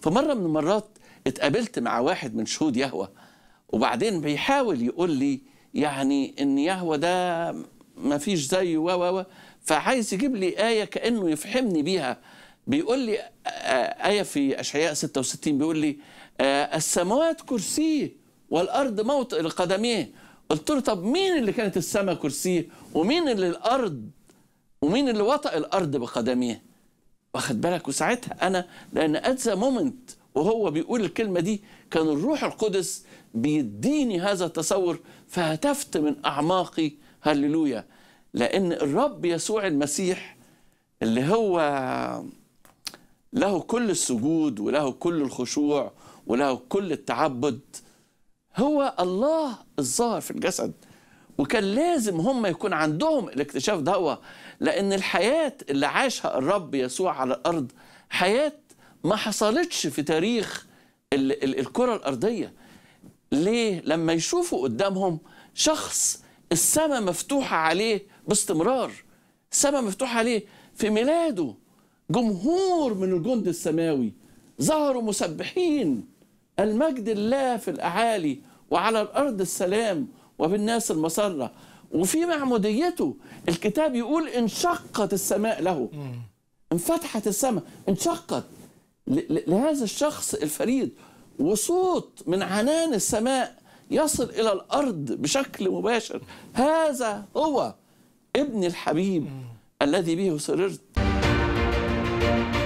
فمره من المرات اتقابلت مع واحد من شهود يهوه وبعدين بيحاول يقول لي يعني ان يهوه ده ما فيش زيه و و و فعايز يجيب لي ايه كانه يفهمني بيها بيقول لي آه، ايه في اشعياء 66 بيقول لي آه، السماوات كرسيه والارض موطئ لقدميه قلت له طب مين اللي كانت السماء كرسيه ومين اللي الارض ومين اللي وطأ الارض بقدميه واخد بالك وساعتها انا لان ات ذا مومنت وهو بيقول الكلمه دي كان الروح القدس بيديني هذا التصور فهتفت من اعماقي هللويا لان الرب يسوع المسيح اللي هو له كل السجود وله كل الخشوع وله كل التعبد هو الله الظاهر في الجسد وكان لازم هم يكون عندهم الاكتشاف ده لان الحياه اللي عاشها الرب يسوع على الارض حياه ما حصلتش في تاريخ ال- ال- الكره الارضيه ليه لما يشوفوا قدامهم شخص السماء مفتوحه عليه باستمرار السماء مفتوحه عليه في ميلاده جمهور من الجند السماوي ظهروا مسبحين المجد الله في الاعالي وعلى الارض السلام وبالناس المسره وفي معموديته الكتاب يقول انشقت السماء له انفتحت السماء انشقت ل- ل- لهذا الشخص الفريد وصوت من عنان السماء يصل الى الارض بشكل مباشر هذا هو ابن الحبيب الذي به سررت